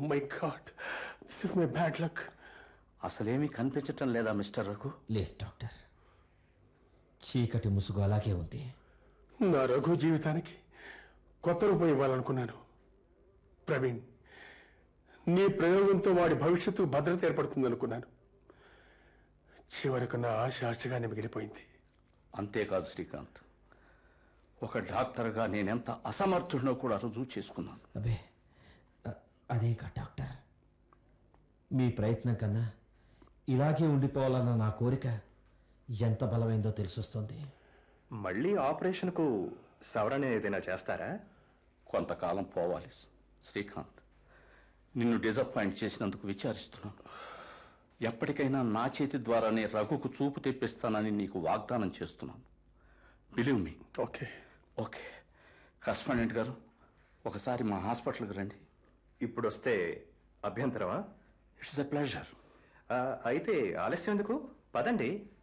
my god this is my bad luck అసలేమీ కనిపించటం లేదా మిస్టర్ రఘు లేదు డాక్టర్ చీకటి ముసుగు అలాగే ఉంది నా రఘు జీవితానికి కొత్త రూపం ఇవ్వాలనుకున్నాను ప్రవీణ్ నీ ప్రయోగంతో వాడి భవిష్యత్తు భద్రత ఏర్పడుతుందనుకున్నాను చివరకు నా ఆశ ఆశగానే మిగిలిపోయింది అంతేకాదు శ్రీకాంత్ ఒక డాక్టర్గా నేనెంత అసమర్థుడినో కూడా రుజువు చేసుకున్నాను అబే అ- అదేగా డాక్టర్ మీ ప్రయత్నం కన్నా ఇలాగే ఉండిపోవాలన్న నా కోరిక ఎంత బలమైందో తెలిసొస్తుంది మళ్ళీ ఆపరేషన్కు సవరణ ఏదైనా చేస్తారా కొంతకాలం పోవాలి శ్రీకాంత్ నిన్ను డిసప్పాయింట్ చేసినందుకు విచారిస్తున్నాను ఎప్పటికైనా నా చేతి ద్వారానే రఘుకు చూపు తెప్పిస్తానని నీకు వాగ్దానం చేస్తున్నాను believe me okay okay correspondent గారు ఒకసారి మా హాస్పిటల్కి రండి ఇప్పుడు వస్తే అభ్యంతరమా ఇట్స్ ఎ ప్లెజర్ ఆ, అయితే ఆలస్యం ఎందుకు పదండి